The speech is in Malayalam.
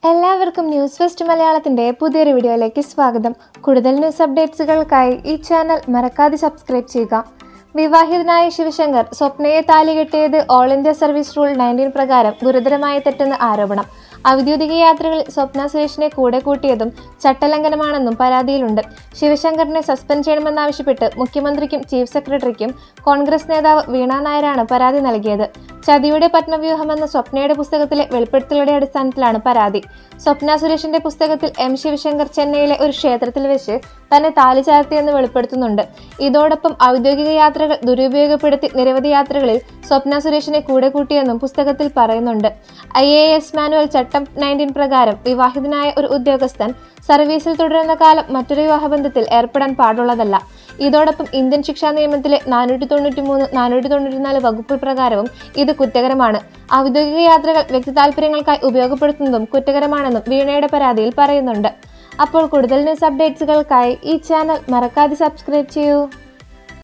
എല്ലാവർക്കും ന്യൂസ് ഫസ്റ്റ് മലയാളത്തിന്റെ പുതിയൊരു വീഡിയോയിലേക്ക് സ്വാഗതം കൂടുതൽ ന്യൂസ് അപ്ഡേറ്റ്സുകൾക്കായി ഈ ചാനൽ മറക്കാതെ സബ്സ്ക്രൈബ് ചെയ്യുക വിവാഹിതനായ ശിവശങ്കർ സ്വപ്നയെ താലി കെട്ടിയത് all India service rule nineteen പ്രകാരം ഗുരുതരമായ തെറ്റെന്ന് ആരോപണം ഔദ്യോഗിക യാത്രകളിൽ സ്വപ്ന സുരേഷിനെ കൂടെ കൂട്ടിയതും ചട്ടലംഘനമാണെന്നും പരാതിയിലുണ്ട് ശിവശങ്കറിനെ സസ്പെൻഡ് ചെയ്യണമെന്നാവശ്യപ്പെട്ട് മുഖ്യമന്ത്രിക്കും ചീഫ് സെക്രട്ടറിക്കും കോൺഗ്രസ് നേതാവ് വീണ നായരാണ് പരാതി നൽകിയത് ചതിയുടെ പത്മവ്യൂഹം എന്ന സ്വപ്നയുടെ പുസ്തകത്തിലെ വെളിപ്പെടുത്തലുടെ അടിസ്ഥാനത്തിലാണ് പരാതി സ്വപ്ന സുരേഷിന്റെ പുസ്തകത്തിൽ എം ശിവശങ്കർ ചെന്നൈയിലെ ഒരു ക്ഷേത്രത്തിൽ വെച്ച് തന്നെ താലി ചാർത്തിയെന്ന് വെളിപ്പെടുത്തുന്നുണ്ട് ഇതോടൊപ്പം ഔദ്യോഗിക യാത്രകൾ ദുരുപയോഗപ്പെടുത്തി നിരവധി യാത്രകളിൽ സ്വപ്ന സുരേഷിനെ കൂടെ കൂട്ടിയെന്നും പുസ്തകത്തിൽ പറയുന്നുണ്ട് ഐ എ എസ് മാനുവൽ ചട്ടം നയൻറ്റീൻ പ്രകാരം വിവാഹിതനായ ഒരു ഉദ്യോഗസ്ഥൻ സർവീസിൽ തുടരുന്ന കാലം മറ്റൊരു വിവാഹബന്ധത്തിൽ ഏർപ്പെടാൻ പാടുള്ളതല്ല ഇതോടൊപ്പം ഇന്ത്യൻ ശിക്ഷാ നിയമത്തിലെ നാനൂറ്റി തൊണ്ണൂറ്റി മൂന്ന് നാനൂറ്റി തൊണ്ണൂറ്റിനാല് വകുപ്പ് പ്രകാരവും ഇത് കുറ്റകരമാണ് ഔദ്യോഗിക യാത്രകൾ വ്യക്തി താല്പര്യങ്ങൾക്കായി ഉപയോഗപ്പെടുത്തുന്നതും കുറ്റകരമാണെന്നും വീണയുടെ പരാതിയിൽ പറയുന്നുണ്ട് അപ്പോൾ കൂടുതൽ ന്യൂസ് അപ്ഡേറ്റ്സുകൾക്കായി ഈ ചാനൽ മറക്കാതെ സബ്സ്ക്രൈബ് ചെയ്യൂ